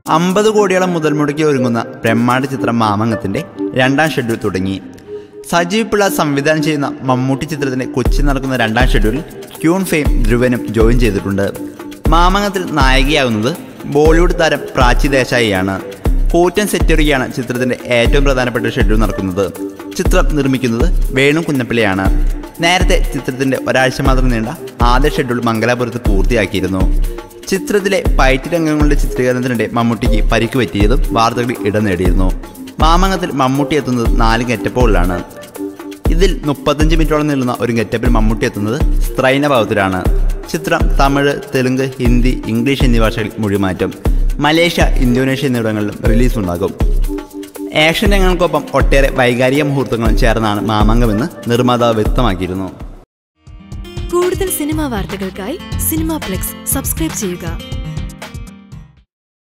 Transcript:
അമ്പത് കോടിയോളം മുതൽ മുടക്കി ഒരുങ്ങുന്ന ബ്രഹ്മാണ്ഡ ചിത്രം മാമംഗത്തിന്റെ രണ്ടാം ഷെഡ്യൂൾ തുടങ്ങി സജീവ് പിള്ള സംവിധാനം ചെയ്യുന്ന മമ്മൂട്ടി ചിത്രത്തിന്റെ കൊച്ചി നടക്കുന്ന രണ്ടാം ഷെഡ്യൂളിൽ ക്യൂൺ ഫെയിം ധ്രുവനും ജോയിൻ ചെയ്തിട്ടുണ്ട് മാമംഗത്തിൽ നായികയാകുന്നത് ബോളിവുഡ് താരം പ്രാചി ദേശായിയാണ് കൂറ്റൻ സെറ്റൊരുക്കിയാണ് ചിത്രത്തിന്റെ ഏറ്റവും പ്രധാനപ്പെട്ട ഷെഡ്യൂൾ നടക്കുന്നത് ചിത്രം നിർമ്മിക്കുന്നത് വേണു കുന്നപ്പിള്ളിയാണ് നേരത്തെ ചിത്രത്തിന്റെ ഒരാഴ്ച മാത്രം നീണ്ട ആദ്യ ഷെഡ്യൂൾ മംഗലാപുരത്ത് പൂർത്തിയാക്കിയിരുന്നു ചിത്രത്തിലെ ഫൈറ്റ് രംഗങ്ങളുടെ ചിത്രീകരണത്തിനിടെ മമ്മൂട്ടിക്ക് പരിക്ക് പറ്റിയതും വാർത്തകളിൽ ഇടം നേടിയിരുന്നു മാമംഗത്തിൽ മമ്മൂട്ടി എത്തുന്നത് നാല് ഗെറ്റപ്പുകളിലാണ് ഇതിൽ മുപ്പത്തഞ്ച് മിനിറ്റോളം നീളുന്ന ഒരു ഗെറ്റപ്പിൽ മമ്മൂട്ടി എത്തുന്നത് സ്ത്രൈന ഭാവത്തിലാണ് ചിത്രം തമിഴ് തെലുങ്ക് ഹിന്ദി ഇംഗ്ലീഷ് എന്നീ ഭാഷകളിൽ മൊഴിമാറ്റം മലേഷ്യ ഇന്തോനേഷ്യ എന്നിവിടങ്ങളിലും റിലീസ് ഉണ്ടാകും ആക്ഷൻ രംഗങ്ങൾക്കൊപ്പം ഒട്ടേറെ വൈകാരിക മുഹൂർത്തങ്ങളും ചേർന്നാണ് മാമംഗമെന്ന് നിർമ്മാതാവ് വ്യക്തമാക്കിയിരുന്നു കൂടുതൽ സിനിമാ വാർത്തകൾക്കായി സിനിമാ പ്ലെക്സ് സബ്സ്ക്രൈബ് ചെയ്യുക